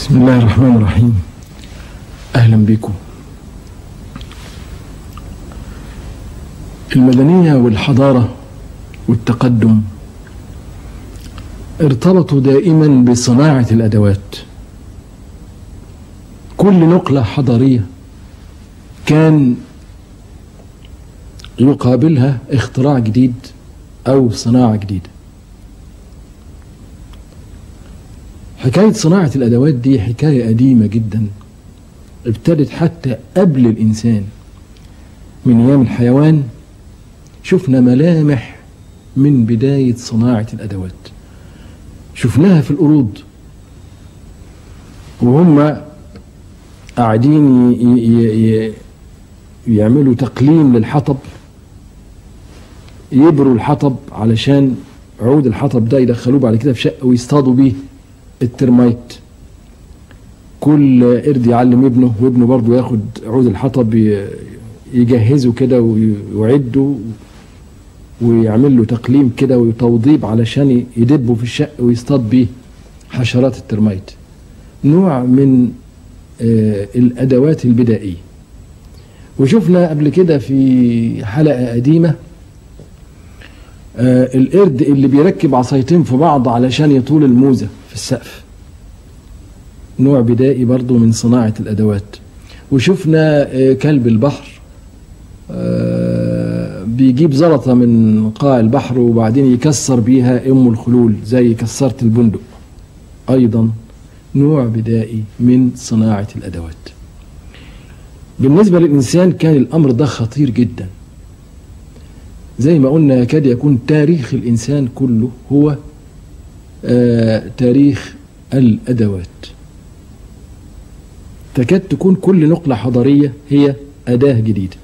بسم الله الرحمن الرحيم اهلا بكم المدنيه والحضاره والتقدم ارتبطوا دائما بصناعه الادوات كل نقله حضاريه كان يقابلها اختراع جديد او صناعه جديده حكاية صناعة الأدوات دي حكاية قديمة جدا ابتدت حتى قبل الإنسان من أيام الحيوان شفنا ملامح من بداية صناعة الأدوات شفناها في القرود وهم قاعدين ي- ي- ي- يعملوا تقليم للحطب يبروا الحطب علشان عود الحطب ده يدخلوه بعد كده في شقة ويصطادوا بيه الترمايت كل قرد يعلم ابنه وابنه برضه ياخد عود الحطب ي- يجهزه كده ويعده ويعمل له تقليم كده وتوضيب علشان يدبه في الشق ويصطاد بيه حشرات الترمايت نوع من آه، الادوات البدائيه وشفنا قبل كده في حلقه قديمه آه، القرد اللي بيركب عصايتين في بعض علشان يطول الموزة في السقف نوع بدائي برضو من صناعة الأدوات وشفنا آه، كلب البحر آه، بيجيب زلطة من قاع البحر وبعدين يكسر بيها أم الخلول زي كسرة البندق أيضا نوع بدائي من صناعة الأدوات بالنسبة للإنسان كان الأمر ده خطير جدا زي ما قلنا يكاد يكون تاريخ الإنسان كله هو آه تاريخ الأدوات تكاد تكون كل نقلة حضارية هي أداة جديدة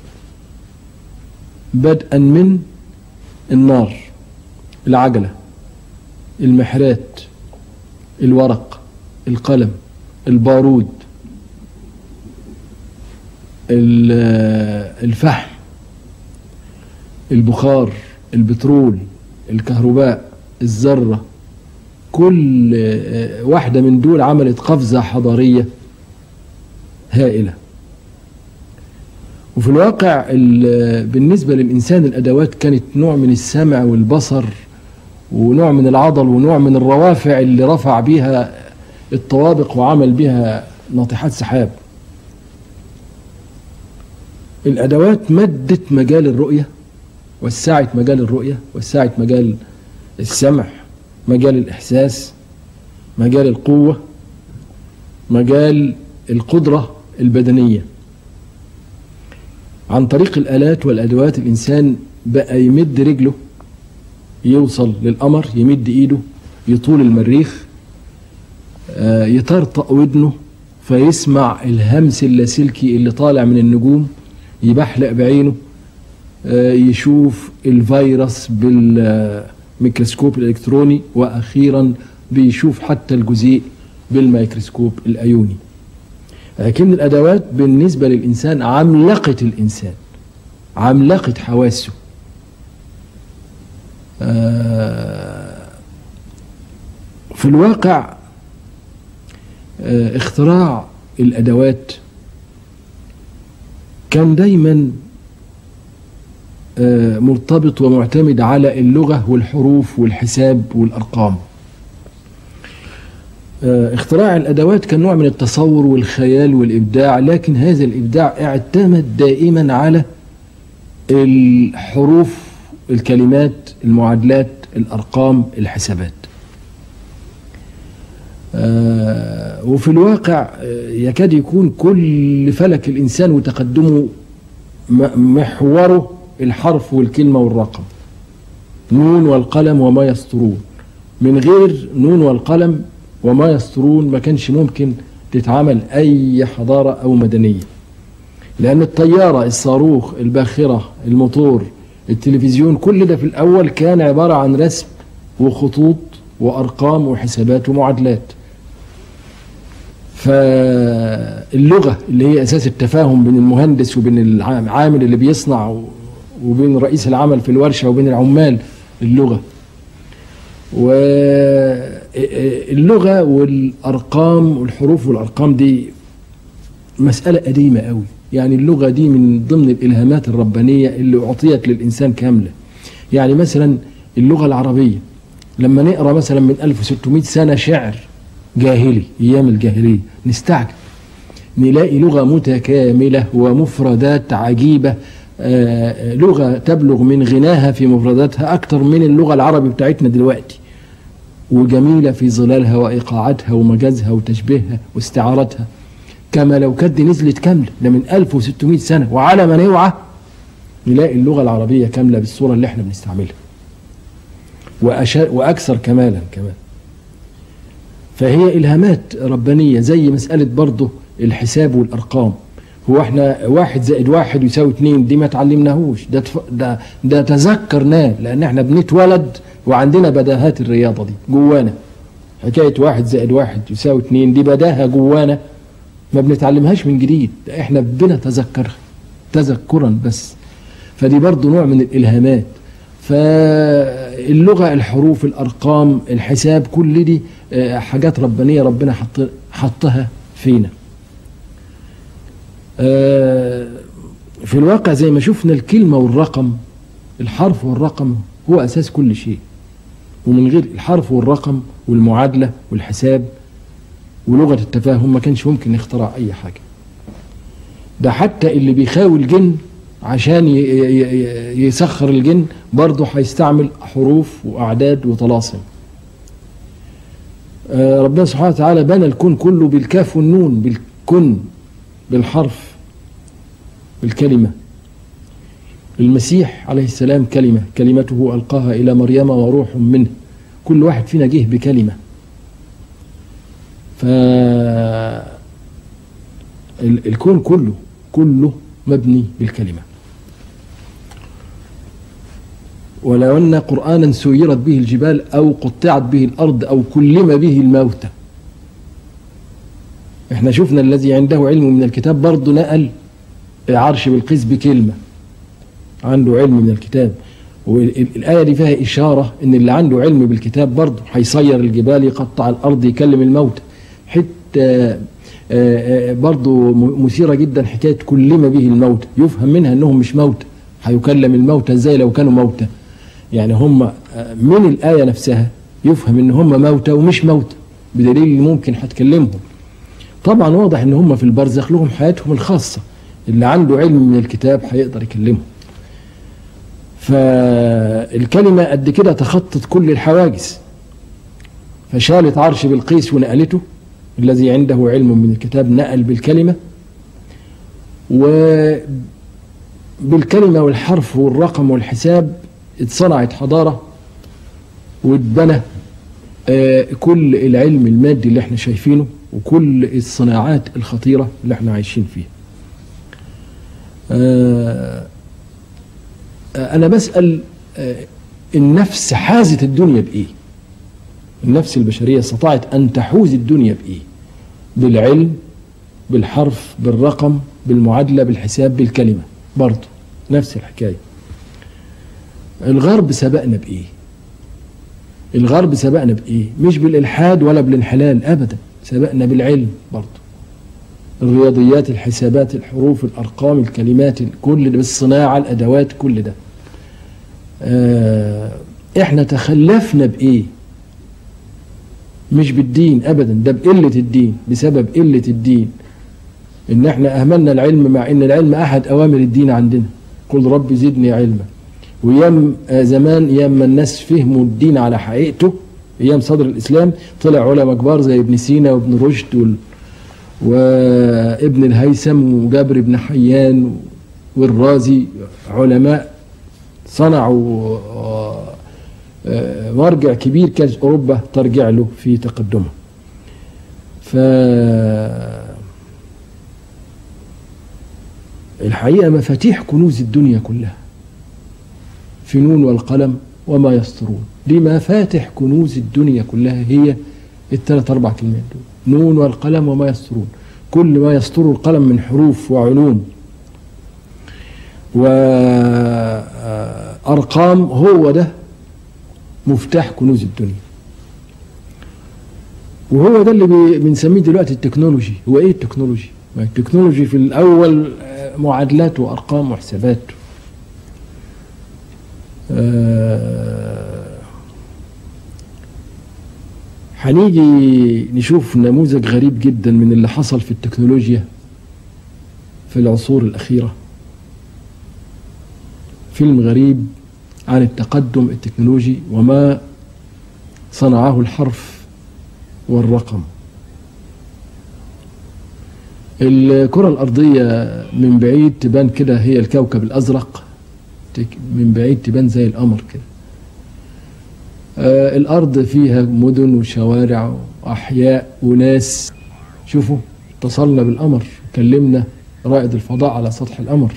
بدءا من النار العجلة المحرات الورق القلم البارود ال- آه، الفحم البخار البترول الكهرباء الذرة كل آه، واحدة من دول عملت قفزة حضارية هائلة وفي الواقع ال- بالنسبة للإنسان الأدوات كانت نوع من السمع والبصر ونوع من العضل ونوع من الروافع اللي رفع بيها الطوابق وعمل بيها ناطحات سحاب الأدوات مدت مجال الرؤية وسعت مجال الرؤية وسعت مجال السمع مجال الإحساس مجال القوة مجال القدرة البدنية عن طريق الآلات والأدوات الإنسان بقى يمد رجله يوصل للقمر يمد إيده يطول المريخ آه، يطرطق ودنه فيسمع الهمس اللاسلكي اللي طالع من النجوم يبحلق بعينه آه، يشوف الفيروس بالميكروسكوب الالكتروني واخيرا بيشوف حتى الجزيء بالميكروسكوب الايوني لكن الادوات بالنسبه للانسان عملقت الانسان عملقت حواسه آه، في الواقع آه، اختراع الادوات كان دايما آه، مرتبط ومعتمد على اللغة والحروف والحساب والأرقام آه، اختراع الأدوات كان نوع من التصور والخيال والإبداع لكن هذا الإبداع اعتمد دائما على الحروف الكلمات المعادلات الأرقام الحسابات آه، وفي الواقع آه، يكاد يكون كل فلك الإنسان وتقدمه م- محوره الحرف والكلمة والرقم نون والقلم وما يسطرون من غير نون والقلم وما يسطرون ما كانش ممكن تتعمل أي حضارة أو مدنية لأن الطيارة الصاروخ الباخرة الموتور التلفزيون كل ده في الأول كان عبارة عن رسم وخطوط وأرقام وحسابات ومعادلات فاللغة اللي هي أساس التفاهم بين المهندس وبين العامل اللي بيصنع و- وبين رئيس العمل في الورشة وبين العمال اللغة اللغة والأرقام والحروف والأرقام دي مسألة قديمة قوي يعني اللغة دي من ضمن الإلهامات الربانية اللي أعطيت للإنسان كاملة يعني مثلا اللغة العربية لما نقرأ مثلا من 1600 سنة شعر جاهلي أيام الجاهلية نستعجب نلاقي لغة متكاملة ومفردات عجيبة آه، لغة تبلغ من غناها في مفرداتها أكثر من اللغة العربي بتاعتنا دلوقتي وجميلة في ظلالها وإيقاعاتها ومجازها وتشبيهها واستعارتها كما لو كانت دي نزلت كاملة ده من 1600 سنة وعلى ما نوعى نلاقي اللغة العربية كاملة بالصورة اللي احنا بنستعملها وأشا وأكثر كمالا كمان فهي إلهامات ربانية زي مسألة برضه الحساب والأرقام هو احنا واحد زائد واحد يساوي اتنين دي ما تعلمناهوش ده تف... ده ده تذكرناه لان احنا بنتولد وعندنا بداهات الرياضه دي جوانا حكايه واحد زائد واحد يساوي اتنين دي بداهه جوانا ما بنتعلمهاش من جديد ده احنا بنتذكرها تذكرا بس فدي برضه نوع من الالهامات فاللغه الحروف الارقام الحساب كل دي آه، حاجات ربانيه ربنا حط حطها فينا آه، في الواقع زي ما شفنا الكلمة والرقم الحرف والرقم هو أساس كل شيء ومن غير الحرف والرقم والمعادلة والحساب ولغة التفاهم ما كانش ممكن يخترع أي حاجة ده حتى اللي بيخاوي الجن عشان ي- ي- ي- يسخر الجن برضه هيستعمل حروف وأعداد وطلاسم آه، ربنا سبحانه وتعالى بنى الكون كله بالكاف والنون بالكن بالحرف بالكلمة المسيح عليه السلام كلمة كلمته ألقاها إلى مريم وروح منه كل واحد فينا جه بكلمة ف ال- الكون كله كله مبني بالكلمة ولو أن قرآنا سيرت به الجبال أو قطعت به الأرض أو كلم به الموتى احنا شفنا الذي عنده علم من الكتاب برضه نقل عرش بالقيس بكلمة عنده علم من الكتاب والآية دي فيها إشارة إن اللي عنده علم بالكتاب برضه هيصير الجبال يقطع الأرض يكلم الموت حتى برضه مثيرة جدا حكاية كلم به الموت يفهم منها إنهم مش موتى هيكلم الموتى إزاي لو كانوا موتى يعني هم آه، من الآية نفسها يفهم إن هم موتى ومش موتى بدليل ممكن هتكلمهم طبعا واضح ان هم في البرزخ لهم حياتهم الخاصه اللي عنده علم من الكتاب هيقدر يكلمهم فالكلمه قد كده تخطت كل الحواجز فشالت عرش بالقيس ونقلته الذي عنده علم من الكتاب نقل بالكلمه وبالكلمه والحرف والرقم والحساب اتصنعت حضاره واتبنى آه، كل العلم المادي اللي احنا شايفينه وكل الصناعات الخطيرة اللي احنا عايشين فيها آه، آه، أنا بسأل آه، النفس حازت الدنيا بإيه النفس البشرية استطاعت أن تحوز الدنيا بإيه بالعلم بالحرف بالرقم بالمعادلة بالحساب بالكلمة برضه نفس الحكاية الغرب سبقنا بإيه الغرب سبقنا بإيه مش بالإلحاد ولا بالانحلال أبدا سبقنا بالعلم برضه الرياضيات الحسابات الحروف الأرقام الكلمات كل ده بالصناعة الأدوات كل ده آه إحنا تخلفنا بإيه مش بالدين أبدا ده بقلة الدين بسبب قلة الدين إن إحنا أهملنا العلم مع إن العلم أحد أوامر الدين عندنا قل رب زدني علما ويام آه، زمان يام ما الناس فهموا الدين على حقيقته ايام صدر الاسلام طلع علماء كبار زي ابن سينا وابن رشد وال... وابن الهيثم وجابر بن حيان والرازي علماء صنعوا آه، آه، مرجع كبير كانت اوروبا ترجع له في تقدمها ف الحقيقه مفاتيح كنوز الدنيا كلها في نون والقلم وما يسطرون دي مفاتح كنوز الدنيا كلها هي الثلاث اربع كلمات دول نون والقلم وما يسطرون كل ما يسطر القلم من حروف وعلوم وأرقام هو ده مفتاح كنوز الدنيا وهو ده اللي بي- بنسميه دلوقتي التكنولوجي هو ايه التكنولوجي ما التكنولوجي في الاول آه، معادلات وارقام وحسابات آه، هنيجي نشوف نموذج غريب جدا من اللي حصل في التكنولوجيا في العصور الأخيرة فيلم غريب عن التقدم التكنولوجي وما صنعه الحرف والرقم الكرة الأرضية من بعيد تبان كده هي الكوكب الأزرق تك- من بعيد تبان زي القمر كده آه الأرض فيها مدن وشوارع وأحياء وناس شوفوا اتصلنا بالقمر كلمنا رائد الفضاء على سطح القمر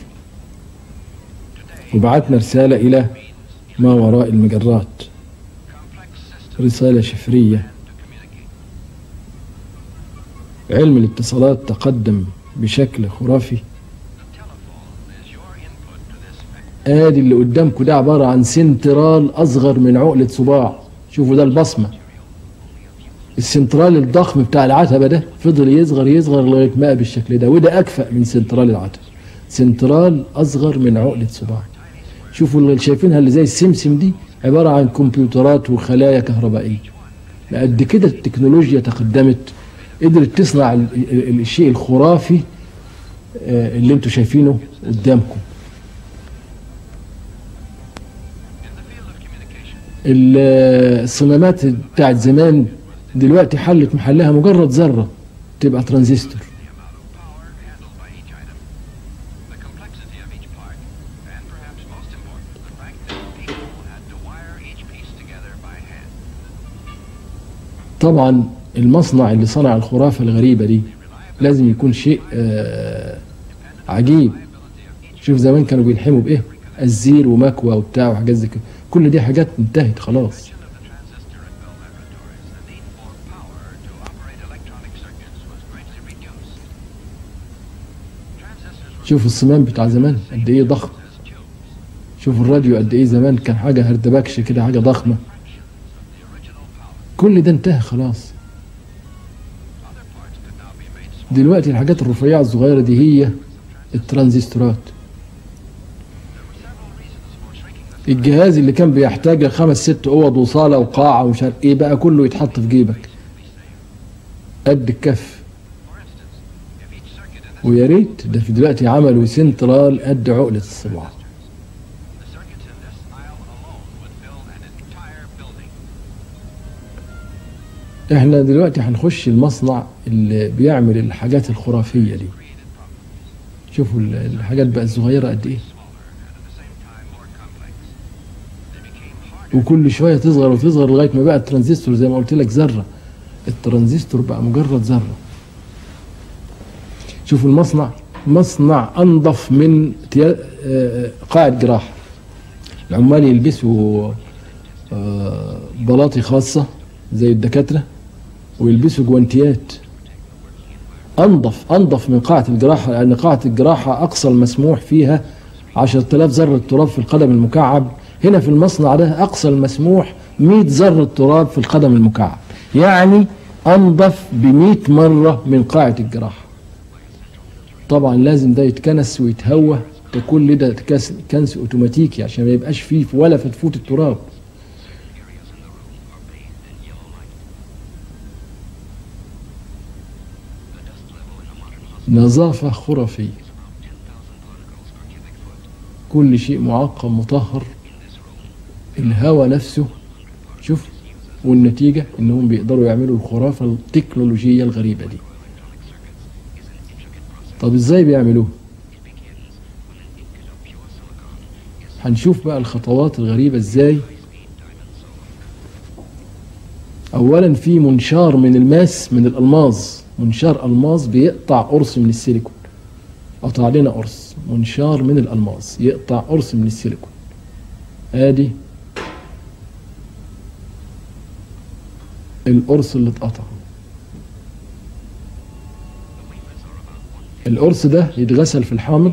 وبعتنا رسالة إلى ما وراء المجرات رسالة شفرية علم الاتصالات تقدم بشكل خرافي ادي اللي قدامكم ده عبارة عن سنترال اصغر من عقلة صباع شوفوا ده البصمة السنترال الضخم بتاع العتبة ده فضل يصغر يصغر لغاية ما بقى بالشكل ده وده اكفأ من سنترال العتبة سنترال اصغر من عقلة صباع شوفوا اللي شايفينها اللي زي السمسم دي عبارة عن كمبيوترات وخلايا كهربائية قد كده التكنولوجيا تقدمت قدرت تصنع ال- ال- الشيء الخرافي آه، اللي انتوا شايفينه قدامكم ال- الصمامات بتاعت زمان دلوقتي حلت محلها مجرد ذرة تبقى ترانزستور power handled by each item, the complexity of each part, and perhaps most important, the fact that people had to wire each piece together by hand. طبعا المصنع اللي صنع الخرافة الغريبة دي لازم يكون شيء آه، عجيب شوف زمان كانوا بيلحموا بايه الزير ومكوى وبتاع وحاجات زي كده كل دي حاجات انتهت خلاص شوف الصمام بتاع زمان قد ايه ضخم شوف الراديو قد ايه زمان كان حاجة هردبكش كده حاجة ضخمة كل ده انتهى خلاص دلوقتي الحاجات الرفيعة الصغيرة دي هي الترانزستورات الجهاز اللي كان بيحتاج خمس ست اوض وصاله وقاعه ومش عارف ايه بقى كله يتحط في جيبك قد الكف ويا ريت ده في دلوقتي عملوا سنترال قد عقله الصباع The circuits in this aisle alone would fill an entire building. احنا دلوقتي هنخش المصنع اللي بيعمل الحاجات الخرافيه دي شوفوا ال- الحاجات بقى الصغيره قد ايه وكل شويه تصغر وتصغر لغايه ما بقى الترانزستور زي ما قلت لك ذره الترانزستور بقى مجرد ذره شوفوا المصنع مصنع انظف من تيا- آه، قاعه جراحه العمال يلبسوا آه، بلاطي خاصه زي الدكاتره ويلبسوا جوانتيات انظف انظف من قاعه الجراحه لان قاعه الجراحه اقصى المسموح فيها 10000 ذره تراب في القدم المكعب هنا في المصنع ده اقصى المسموح 100 ذره تراب في القدم المكعب يعني انظف ب 100 مره من قاعه الجراحه طبعا لازم ده يتكنس ويتهوى ده كل ده كنس- كنس اوتوماتيكي عشان ما يبقاش فيه ولا فتفوت التراب نظافة خرافية كل شيء معقم مطهر الهواء نفسه شوف والنتيجة انهم بيقدروا يعملوا الخرافة التكنولوجية الغريبة دي طب ازاي بيعملوه هنشوف بقى الخطوات الغريبة ازاي اولا في منشار من الماس من الالماظ منشار الماظ بيقطع قرص من السيليكون قطع لنا قرص منشار من الالماظ يقطع قرص من السيليكون ادي القرص اللي اتقطع القرص ده يتغسل في الحامض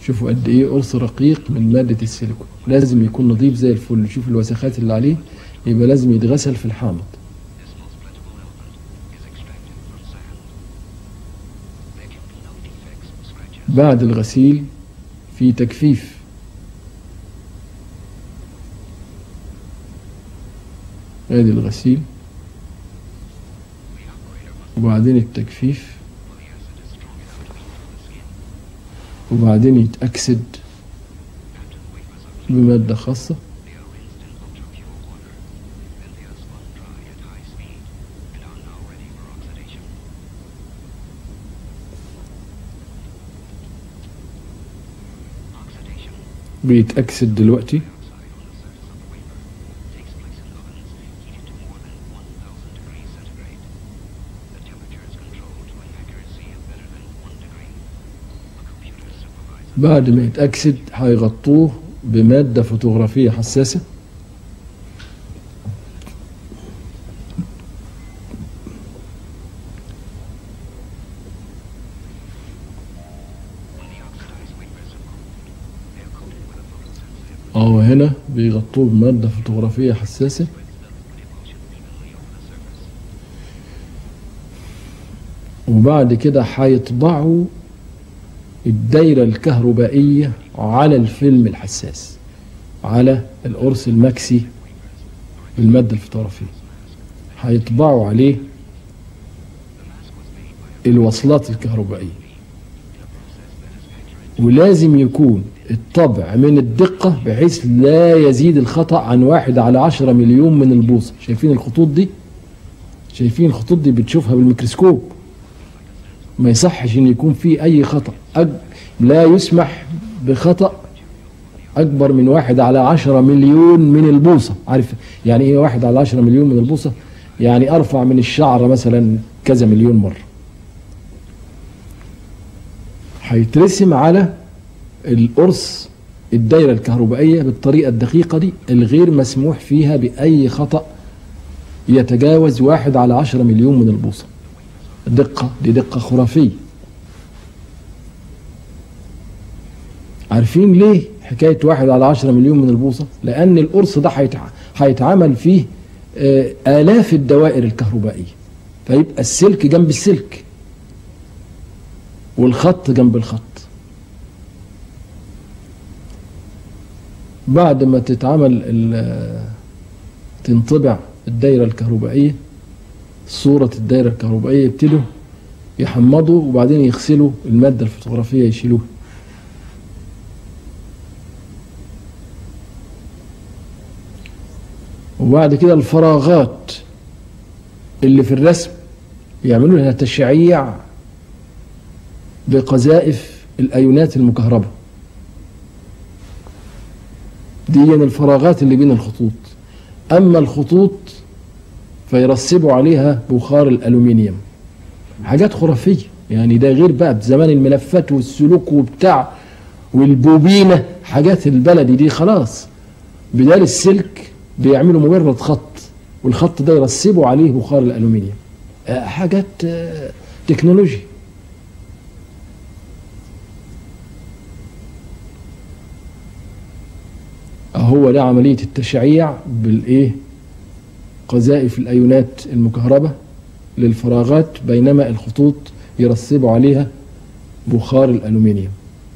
شوفوا قد ايه قرص رقيق من مادة السيليكون لازم يكون نظيف زي الفل شوف الوسخات اللي عليه يبقى لازم يتغسل في الحامض This most plentiful element is extracted from sand. There can be no defects or scratches. بعد الغسيل في تجفيف ادي الغسيل The operator must وبعدين التجفيف know the acid is strong enough to be on the skin. وبعدين يتأكسد After the wafers are بمادة خاصة They are rinsed in ultra-pure water. Then they are spun dry at high speed and are now ready for oxidation. Oxidation, بيتأكسد دلوقتي dioxide on the surface of the wafer, takes place in ovens heated to more than 1000 degrees centigrade. The temperature is controlled to an accuracy of better than 1 degree. A computer supervises بعد ما يتأكسد هيغطوه بمادة فوتوغرافية حساسة when the oxidized wafers are cooled. They are coated with a photosensitive اه هنا بيغطوه بمادة فوتوغرافية حساسة spreads the liquid emulsion evenly over the surface. وبعد كده هيطبعوا الدايرة الكهربائية على الفيلم الحساس على القرص المكسي بالمادة الفوتوغرافية هيطبعوا عليه الوصلات الكهربائية ولازم يكون الطبع من الدقة بحيث لا يزيد الخطأ عن واحد على عشرة مليون من البوصة شايفين الخطوط دي شايفين الخطوط دي بتشوفها بالميكروسكوب ما يصحش ان يكون في اي خطأ أج... لا يسمح بخطأ اكبر من واحد على عشرة مليون من البوصة عارف يعني ايه واحد على عشرة مليون من البوصة يعني ارفع من الشعر مثلا كذا مليون مرة هيترسم على القرص الدايرة الكهربائية بالطريقة الدقيقة دي الغير مسموح فيها بأي خطأ يتجاوز واحد على عشرة مليون من البوصة دقة دي دقة خرافية عارفين ليه حكاية واحد على عشرة مليون من البوصة لأن القرص ده هيتع- هيتعمل فيه آه، آلاف الدوائر الكهربائية فيبقى السلك جنب السلك والخط جنب الخط بعد ما تتعمل ال- تنطبع الدايرة الكهربائية صورة الدايرة الكهربائية يبتدوا يحمضوا وبعدين يغسلوا المادة الفوتوغرافية يشيلوها وبعد كده الفراغات اللي في الرسم يعملوا لها تشعيع بقذائف الايونات المكهربة دي من الفراغات اللي بين الخطوط اما الخطوط فيرسبوا عليها بخار الالومنيوم حاجات خرافيه يعني ده غير بقى بزمان الملفات والسلوك وبتاع والبوبينه حاجات البلدي دي خلاص بدال السلك بيعملوا مجرد خط والخط ده يرسبوا عليه بخار الالومنيوم آه، حاجات آه، تكنولوجيا هو ده عمليه التشعيع بالايه قذائف الايونات المكهربه للفراغات بينما الخطوط يرسبوا عليها بخار الالومنيوم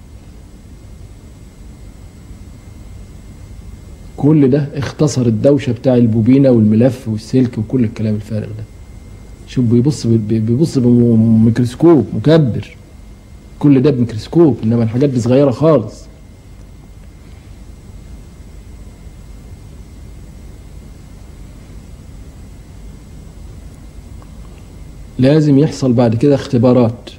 كل ده اختصر الدوشه بتاع البوبينه والملف والسلك وكل الكلام الفارغ ده شوف بيبص بي- بيبص بميكروسكوب مكبر كل ده بميكروسكوب انما الحاجات دي صغيره خالص لازم يحصل بعد كده اختبارات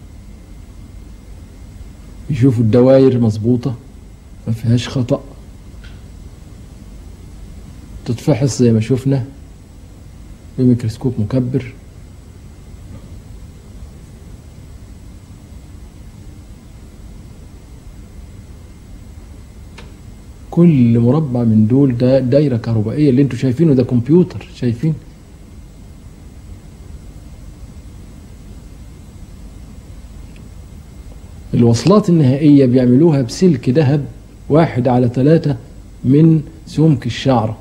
يشوفوا الدوائر مظبوطة ما فيهاش خطأ تتفحص زي ما شفنا بميكروسكوب مكبر كل مربع من دول ده دايرة كهربائية اللي انتوا شايفينه ده كمبيوتر شايفين الوصلات النهائية بيعملوها بسلك ذهب واحد على ثلاثة من سمك الشعرة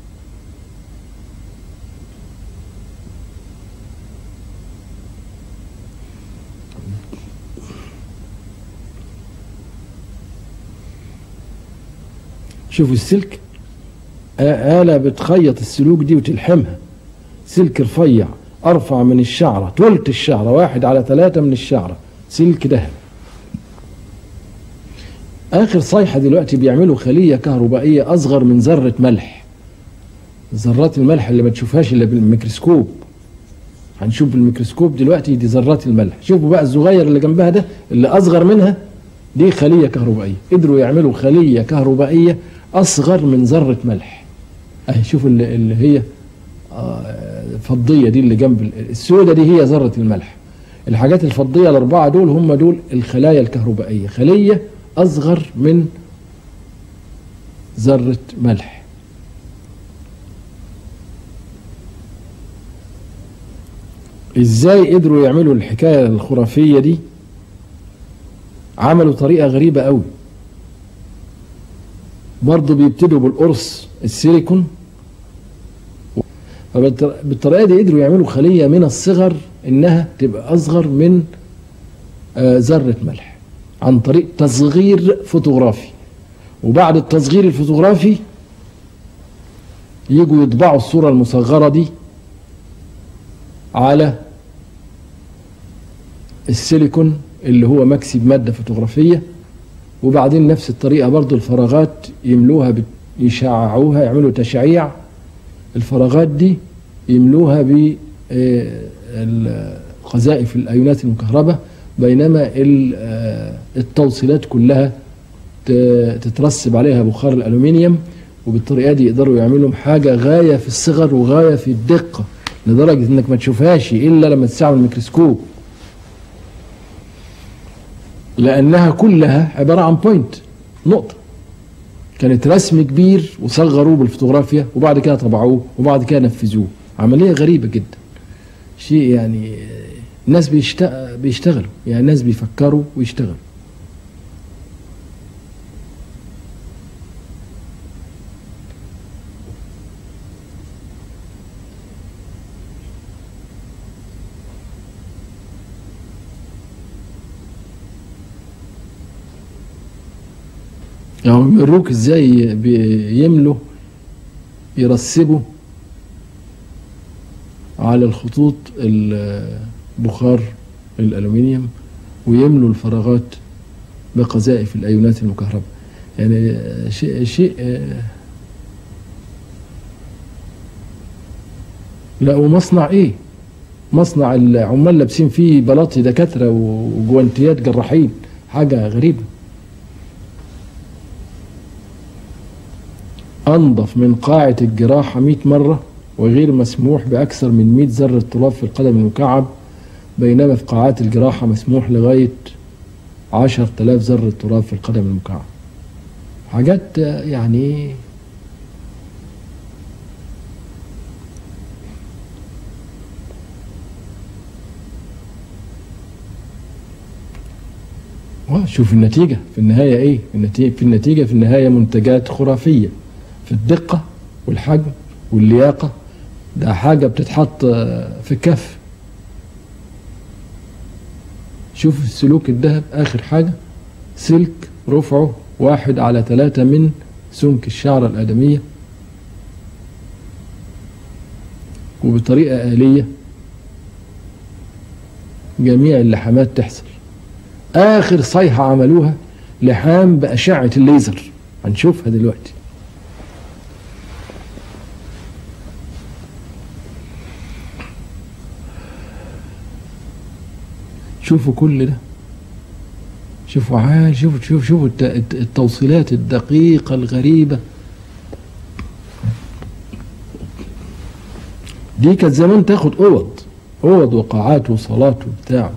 شوفوا السلك آ- آلة بتخيط السلوك دي وتلحمها سلك رفيع أرفع من الشعرة تلت الشعرة واحد على ثلاثة من الشعرة سلك ذهب آخر صيحة دلوقتي بيعملوا خلية كهربائية أصغر من ذرة ملح ذرات الملح اللي ما تشوفهاش إلا بالميكروسكوب هنشوف بالميكروسكوب دلوقتي دي ذرات الملح شوفوا بقى الصغير اللي جنبها ده اللي أصغر منها دي خلية كهربائية قدروا يعملوا خلية كهربائية أصغر من ذرة ملح أهي شوف اللي, اللي هي آه، فضية دي اللي جنب ال- السودة دي هي ذرة الملح الحاجات الفضية الأربعة دول هم دول الخلايا الكهربائية خلية أصغر من ذرة ملح ازاي قدروا يعملوا الحكاية الخرافية دي عملوا طريقة غريبة قوي برضه بيبتدوا بالقرص السيليكون فبالطريقة دي قدروا يعملوا خلية من الصغر انها تبقى اصغر من آه، ذرة ملح عن طريق تصغير فوتوغرافي وبعد التصغير الفوتوغرافي يجوا يطبعوا الصورة المصغرة دي على السيليكون اللي هو مكسي بمادة فوتوغرافية وبعدين نفس الطريقة برضو الفراغات يملوها بت- يشععوها يعملوا تشعيع الفراغات دي يملوها ب آه، ال- قذائف الأيونات المكهربة بينما ال- آه، التوصيلات كلها ت- تترسب عليها بخار الألومنيوم وبالطريقة دي يقدروا يعملوا حاجة غاية في الصغر وغاية في الدقة لدرجة انك ما تشوفهاش الا لما تستعمل الميكروسكوب لانها كلها عبارة عن بوينت نقطة كانت رسم كبير وصغروه بالفوتوغرافيا وبعد كده طبعوه وبعد كده نفذوه عملية غريبة جدا شيء يعني آه، الناس بيشت- بيشتغلوا يعني الناس بيفكروا ويشتغلوا يعني بيوروك ازاي بيملوا يرسبوا على الخطوط البخار الالومنيوم ويملوا الفراغات بقذائف الايونات المكهربة يعني شيء شيء آه، لا ومصنع ايه مصنع العمال لابسين فيه بلاطي دكاترة وجوانتيات جراحين حاجة غريبة أنظف من قاعة الجراحة 100 مرة وغير مسموح بأكثر من 100 ذرة تراب في القدم المكعب بينما في قاعات الجراحة مسموح لغاية 10000 ذرة تراب في القدم المكعب حاجات آه، يعني آه، شوف النتيجة في النهاية ايه النتيجة في النتيجة في النهاية منتجات خرافية في الدقة والحجم واللياقة ده حاجة بتتحط آه، في كف شوف السلوك الذهب آخر حاجة سلك رفعه واحد على ثلاثة من سمك الشعرة الآدمية وبطريقة آلية جميع اللحامات تحصل آخر صيحة عملوها لحام بأشعة الليزر هنشوفها دلوقتي شوفوا كل ده شوفوا عال شوفوا شوفوا شوفوا الت- الت- التوصيلات الدقيقة الغريبة دي كانت زمان تاخد اوض اوض وقاعات وصالات وبتاع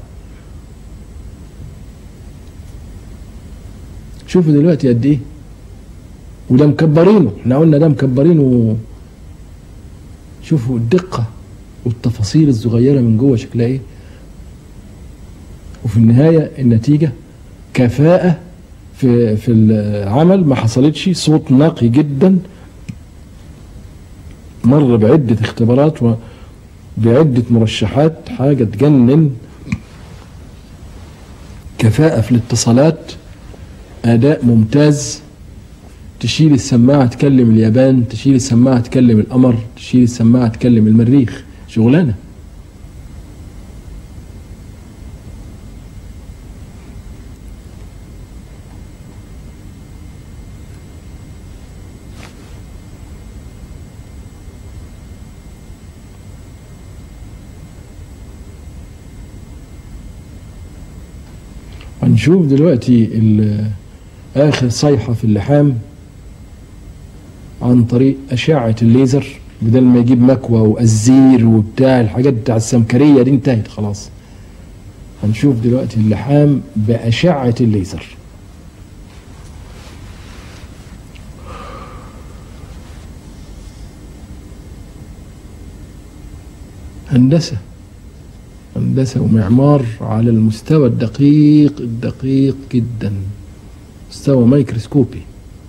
شوفوا دلوقتي قد ايه وده مكبرينه احنا قلنا ده مكبرينه شوفوا الدقة والتفاصيل الصغيرة من جوه شكلها ايه وفي النهاية النتيجة كفاءة في في العمل ما حصلتش صوت نقي جدا مر بعدة اختبارات وبعدة مرشحات حاجة تجنن كفاءة في الاتصالات أداء ممتاز تشيل السماعة تكلم اليابان تشيل السماعة تكلم القمر تشيل السماعة تكلم المريخ شغلانة هنشوف دلوقتي ال- آخر صيحة في اللحام عن طريق أشعة الليزر بدل ما يجيب مكوى وأزير وبتاع الحاجات بتاع السمكرية دي انتهت خلاص هنشوف دلوقتي اللحام بأشعة الليزر هندسة هندسة ومعمار على المستوى الدقيق الدقيق جدا مستوى ميكروسكوبي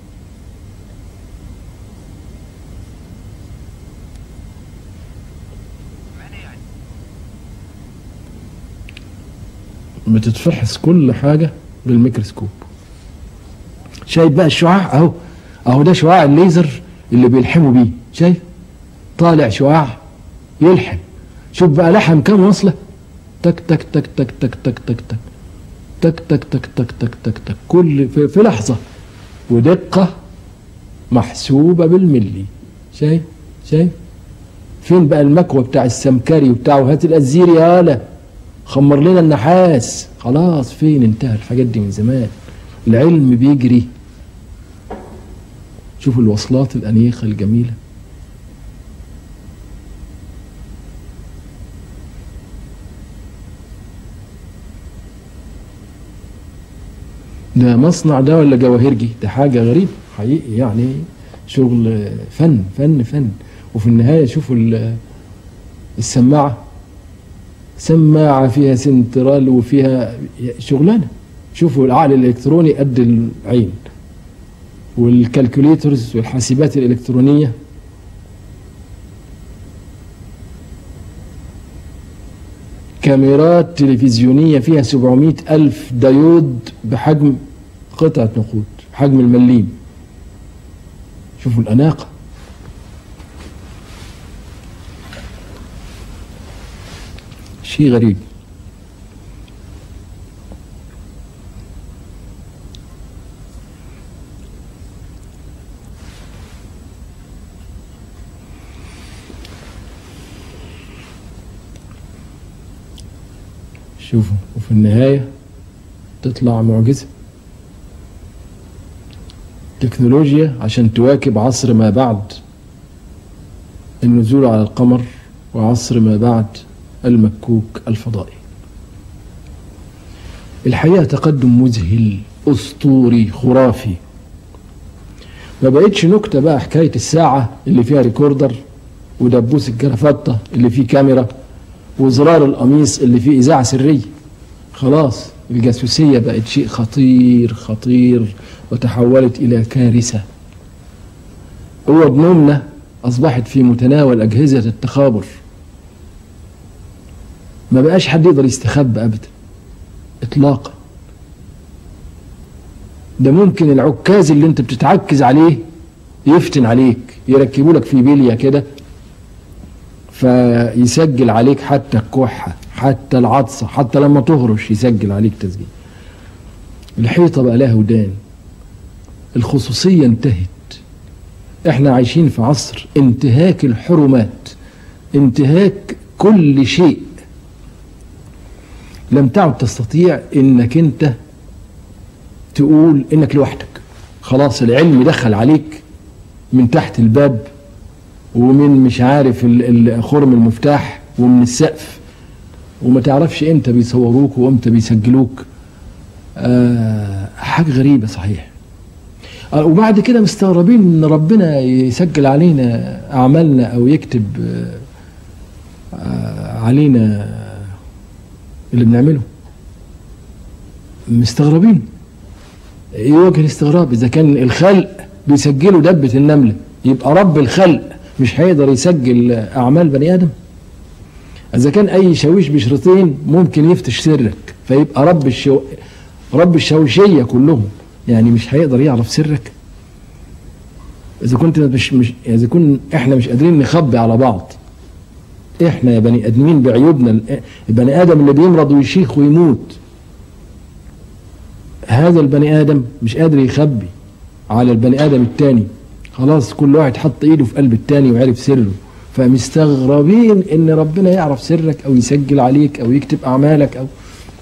بتتفحص كل حاجة بالميكروسكوب شايف بقى الشعاع اهو اهو ده شعاع الليزر اللي بيلحموا بيه شايف طالع شعاع يلحم شوف بقى لحم كام وصلة تك تك تك تك تك تك تك تك تك تك تك تك تك تك تك كل في, في لحظة ودقة محسوبة بالملي شايف شايف فين بقى المكوى بتاع السمكري وبتاعه هات الازير يا هلا خمر لنا النحاس خلاص فين انتهى الحاجات دي من زمان العلم بيجري شوفوا الوصلات الأنيقة الجميلة ده مصنع ده ولا جواهرجي ده حاجة غريبة حقيقي يعني شغل فن فن فن وفي النهاية شوفوا ال- السماعة سماعة فيها سنترال وفيها شغلانة شوفوا العقل الإلكتروني قد العين والكالكوليترز والحاسبات الإلكترونية كاميرات تلفزيونية فيها 700 ألف ديود بحجم قطعة نقود حجم المليم شوفوا الأناقة شيء غريب شوفوا وفي النهاية تطلع معجزة تكنولوجيا عشان تواكب عصر ما بعد النزول على القمر وعصر ما بعد المكوك الفضائي الحقيقة تقدم مذهل أسطوري خرافي ما بقتش نكتة بقى حكاية الساعة اللي فيها ريكوردر ودبوس الجرافطة اللي فيه كاميرا وزرار القميص اللي فيه إذاعة سرية خلاص الجاسوسية بقت شيء خطير خطير وتحولت إلى كارثة أوض نومنا أصبحت في متناول أجهزة التخابر ما بقاش حد يقدر يستخبى أبدا إطلاقا ده ممكن العكاز اللي انت بتتعكز عليه يفتن عليك يركبوا لك في بليه كده فيسجل عليك حتى الكحة حتى العطسة حتى لما تهرش يسجل عليك تسجيل الحيطة بقى لها ودان الخصوصية انتهت احنا عايشين في عصر انتهاك الحرمات انتهاك كل شيء لم تعد تستطيع انك انت تقول انك لوحدك خلاص العلم دخل عليك من تحت الباب ومن مش عارف ال- ال- خرم المفتاح ومن السقف وما تعرفش امتى بيصوروك وامتى بيسجلوك آه حاجة غريبة صحيح آه وبعد كده مستغربين ان ربنا يسجل علينا اعمالنا او يكتب آه آه علينا اللي بنعمله مستغربين ايه وجه الاستغراب اذا كان الخلق بيسجلوا دبة النملة يبقى رب الخلق مش هيقدر يسجل اعمال بني ادم اذا كان اي شاويش بشريطين ممكن يفتش سرك فيبقى رب الشو... رب الشوشية كلهم يعني مش هيقدر يعرف سرك اذا كنت مش مش اذا كنا احنا مش قادرين نخبي على بعض احنا يا بني ادمين بعيوبنا البني ادم اللي بيمرض ويشيخ ويموت هذا البني ادم مش قادر يخبي على البني ادم التاني خلاص كل واحد حط ايده في قلب التاني وعرف سره فمستغربين ان ربنا يعرف سرك او يسجل عليك او يكتب اعمالك او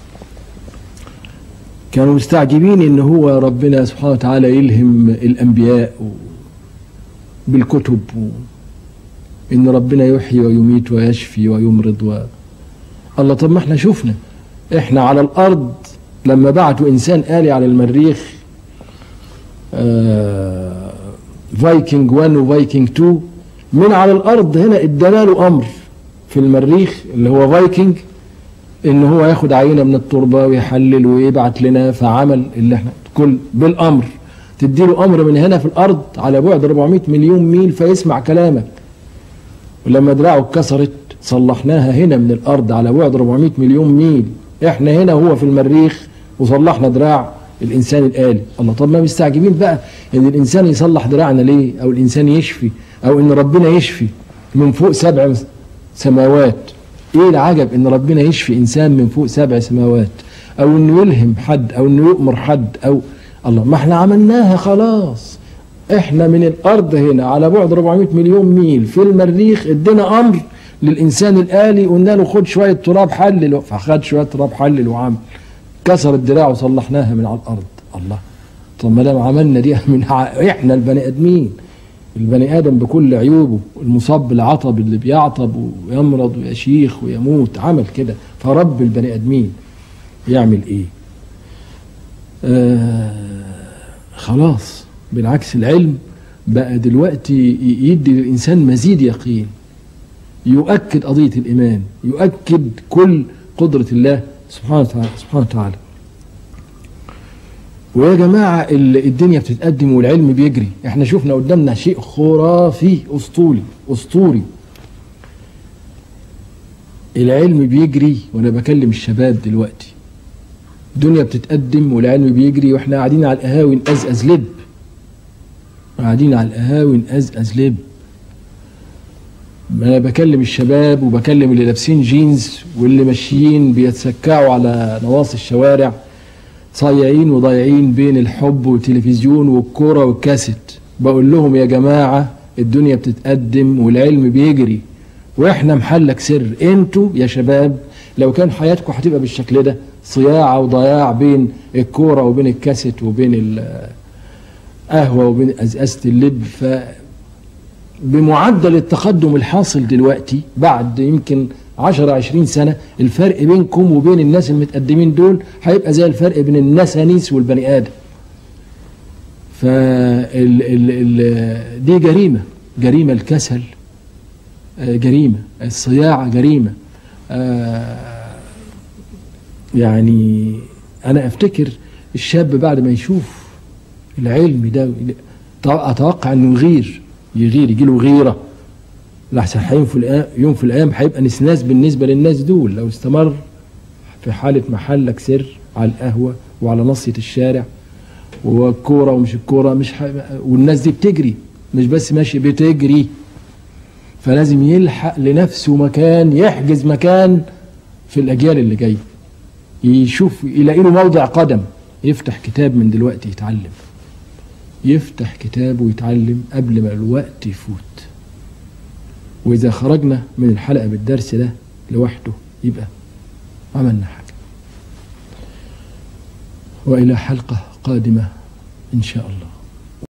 كانوا مستعجبين ان هو ربنا سبحانه وتعالى يلهم الانبياء بالكتب و ان ربنا يحيي ويميت ويشفي ويمرض و... الله طب ما احنا شفنا احنا على الارض لما بعتوا انسان آلي على المريخ آه فايكنج 1 وفايكنج 2 من على الارض هنا ادانا له امر في المريخ اللي هو فايكنج ان هو ياخد عينه من التربه ويحلل ويبعت لنا فعمل اللي احنا كل بالامر تديله امر من هنا في الارض على بعد 400 مليون ميل فيسمع كلامك ولما دراعه اتكسرت صلحناها هنا من الارض على بعد 400 مليون ميل احنا هنا هو في المريخ وصلحنا دراع الانسان الالي الله طب ما مستعجبين بقى ان الانسان يصلح دراعنا ليه او الانسان يشفي او ان ربنا يشفي من فوق سبع سماوات ايه العجب ان ربنا يشفي انسان من فوق سبع سماوات او انه يلهم حد او انه يؤمر حد او الله ما احنا عملناها خلاص احنا من الارض هنا على بعد 400 مليون ميل في المريخ ادينا امر للانسان الالي قلنا له خد شويه تراب حلل فخد شويه تراب حلل وعمل كسر الدراع وصلحناها من على الارض الله طب ما دام عملنا دي من ع... احنا البني ادمين البني ادم بكل عيوبه المصاب بالعطب اللي بيعطب ويمرض ويشيخ ويموت عمل كده فرب البني ادمين يعمل ايه آه خلاص بالعكس العلم بقى دلوقتي يدي للإنسان مزيد يقين يؤكد قضية الإيمان يؤكد كل قدرة الله سبحانه وتعالى, سبحانه وتعالى. ويا جماعة الدنيا بتتقدم والعلم بيجري احنا شفنا قدامنا شيء خرافي اسطوري اسطوري العلم بيجري وانا بكلم الشباب دلوقتي الدنيا بتتقدم والعلم بيجري واحنا قاعدين على القهاوي نقزقز لب قاعدين على القهاوي نقزقز لب انا بكلم الشباب وبكلم اللي لابسين جينز واللي ماشيين بيتسكعوا على نواصي الشوارع صايعين وضايعين بين الحب والتلفزيون والكوره والكاسيت بقول لهم يا جماعه الدنيا بتتقدم والعلم بيجري واحنا محلك سر انتوا يا شباب لو كان حياتكم هتبقى بالشكل ده صياعه وضياع بين الكوره وبين الكاسيت وبين القهوه وبين ازازه اللب ف بمعدل التقدم الحاصل دلوقتي بعد يمكن 10 20 سنه الفرق بينكم وبين الناس المتقدمين دول هيبقى زي الفرق بين النسانيس والبني ادم. ف دي جريمه جريمه الكسل جريمه الصياعه جريمه يعني انا افتكر الشاب بعد ما يشوف العلم ده اتوقع انه يغير يغير يجي له غيره لحسن هيوم في الأيام يوم في الايام هيبقى نسناس بالنسبه للناس دول لو استمر في حاله محلك سر على القهوه وعلى نصيه الشارع والكوره ومش الكوره مش ح... والناس دي بتجري مش بس ماشي بتجري فلازم يلحق لنفسه مكان يحجز مكان في الاجيال اللي جايه يشوف يلاقي له موضع قدم يفتح كتاب من دلوقتي يتعلم يفتح كتاب ويتعلم قبل ما الوقت يفوت وإذا خرجنا من الحلقة بالدرس ده لوحده يبقى عملنا حاجة وإلى حلقة قادمة إن شاء الله